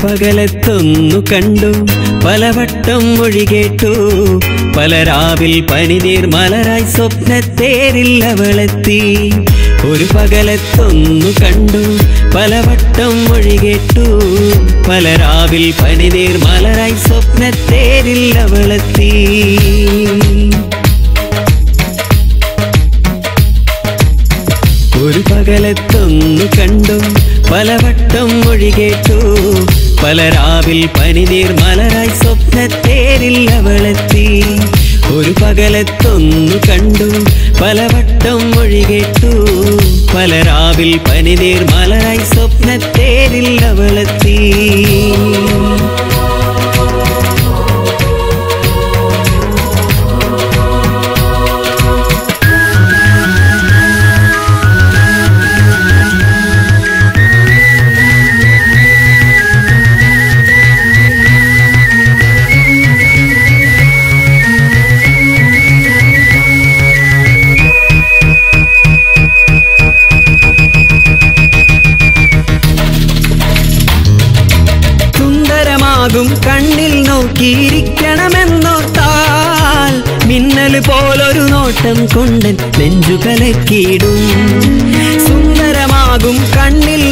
പകലത്തൊന്നു കണ്ടു പലവട്ടം മൊഴി കേട്ടു പല രാവിൽ പനിനീർ മലരായി സ്വപ്നത്തേരിൽ അവളെത്തി ഒരു പകലത്തൊന്നു കണ്ടു പലവട്ടം മൊഴി കേട്ടു പല രാവിൽ പനിനീർ മലരായി സ്വപ്നത്തേരിൽ അവളെത്തി ഒരു പകലത്തൊന്നു കണ്ടു പലവട്ടം മൊഴി കേട്ടു പല രാവിൽ പനിനീർ മലരായി സ്വപ്നത്തേരിൽ അവളെത്തി ഒരു പകലത്തൊന്നു കണ്ടു പലവട്ടം മൊഴി കേട്ടു പല രാവിൽ പനിനീർ മലരായി സ്വപ്നത്തേരിൽ അവളെത്തി സുന്ദരമാകും കണ്ണിൽ നോക്കിയിരിക്കണമെന്നോർത്താൽ മിന്നൽ പോലൊരു നോട്ടം കൊണ്ടൻ നെഞ്ചു കലക്കിയിടും സുന്ദരമാകും കണ്ണിൽ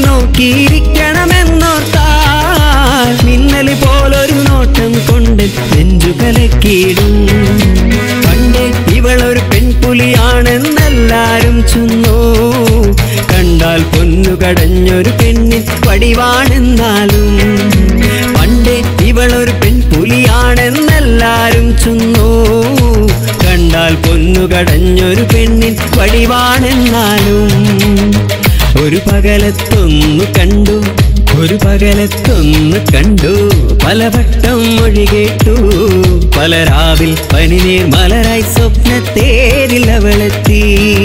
നോക്കിയിരിക്കണമെന്നോർത്താൽ മിന്നൽ പോലൊരു നോട്ടം കൊണ്ടൻ നെഞ്ചു കലക്കിയിടും പണ്ടേ ഇവളൊരു പെൺപുലിയാണെന്നെല്ലാരും ചൊന്നു കണ്ടാൽ പൊന്നു കടഞ്ഞൊരു പെണ്ണിൻ വടിവാണെന്നാലും പണ്ടേ ഇവളൊരു പെൺപുലിയാണെന്നെല്ലാരും ചൊന്നു കണ്ടാൽ പൊന്നു കടഞ്ഞൊരു പെണ്ണിൻ വടിവാണെന്നാലും ഒരു പകലത്തൊന്നു കണ്ടു ഒരു പകലത്തൊന്ന് കണ്ടു പലവട്ടം മൊഴി കേട്ടു പല രാവിൽ പനിനീർ മലരായി സ്വപ്നത്തേരിൽ അവളെത്തി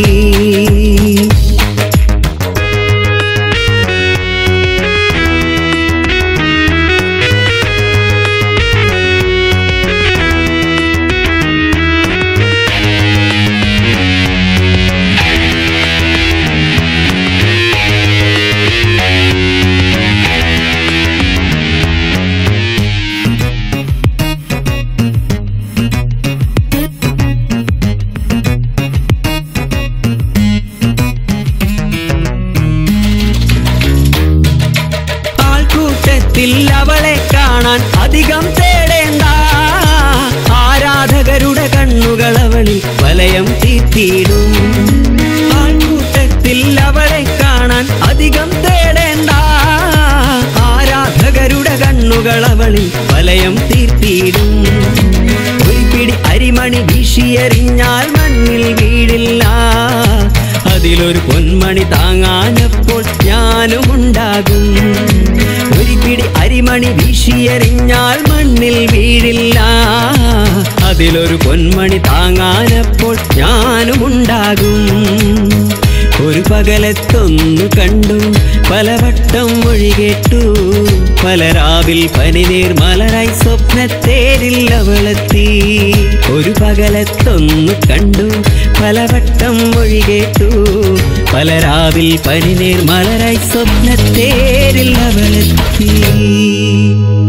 ആൾക്കൂട്ടത്തിൽ അവളെ കാണാൻ അധികം തേടേണ്ട ആരാധകരുടെ കണ്ണുകൾ അവളിൽ വലയം തീർത്തിയിടും ആൾക്കൂട്ടത്തിൽ അവളെ കാണാൻ അധികം തേടേണ്ട ആരാധകരുടെ കണ്ണുകൾ അവളിൽ വലയം തീർത്തിയിടും ഒരു പിടി അരിമണി വീശിയെറിഞ്ഞാൽ മണ്ണിൽ വീഴില്ല അതിലൊരു പൊന്മണി താങ്ങാനപ്പോൾ ഞാനും ഉണ്ടാകും ഒരു പിടി അരിമണി വീശിയെറിഞ്ഞാൽ മണ്ണിൽ വീഴില്ല അതിലൊരു പൊന്മണി താങ്ങാനപ്പോൾ ഞാനും ഉണ്ടാകും ഒരു പകലത്തൊന്നു കണ്ടു പലവട്ടം മൊഴി കേട്ടു പല രാവിൽ പനിനീർ മലരായി സ്വപ്നത്തേരിൽ അവളെത്തി ഒരു പകലത്തൊന്നു കണ്ടു പലവട്ടം മൊഴി കേട്ടു പല രാവിൽ പനിനീർ മലരായി സ്വപ്നത്തേരിൽ അവളെത്തി